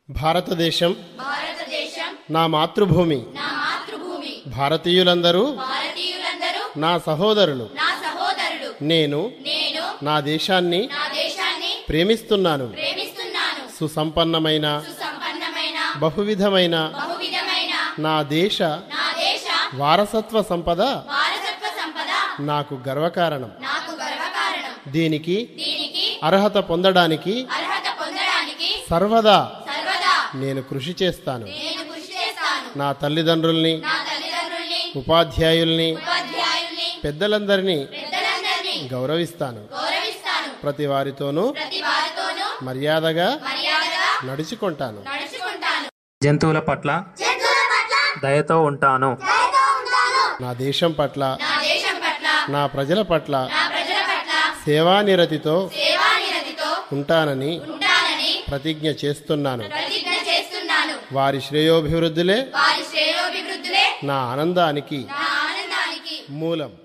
భారతదేశం భారతదేశం నా మాతృభూమి నా మాతృభూమి భారతీయులందరూ భారతీయులందరూ నా సహోదరులు నా సహోదరుడు నేను నేను నా దేశాన్ని నా దేశాన్ని ప్రేమిస్తున్నాను ప్రేమిస్తున్నాను సుసంపన్నమైన సుసంపన్నమైన బహువిధమైన బహువిధమైన నా దేశ నా దేశ వారసత్వ సంపద వారసత్వ సంపద నాకు గర్వకారణం నాకు గర్వకారణం దీనికి దీనికి అర్హత పొందడానికి అర్హత పొందడానికి సర్వదా సర్వదా నేను కృషి చేస్తాను నేను కృషి చేస్తాను నా తల్లిదండ్రుల్ని నా తల్లిదండ్రుల్ని ఉపాధ్యాయుల్ని ఉపాధ్యాయుల్ని పెద్దలందరినీ పెద్దలందరినీ గౌరవిస్తాను గౌరవిస్తాను ప్రతి వారితోనూ ప్రతి వారితోనూ మర్యాదగా మర్యాదగా నడుచుకుంటాను నడుచుకుంటాను జంతువుల పట్ల జంతువుల పట్ల దయతో ఉంటాను దయతో ఉంటాను నా దేశం పట్ల నా దేశం పట్ల నా ప్రజల పట్ల నా ప్రజల పట్ల సేవానిరతితో సేవానిరతితో ఉంటానని ఉంటానని ప్రతిజ్ఞ చేస్తున్నాను ప్రతిజ్ఞ చేస్తున్నాను వారి శ్రేయోభివృద్ధులే వారి శ్రేయోభివృద్ధులే నా ఆనందానికి నా ఆనందానికి మూలం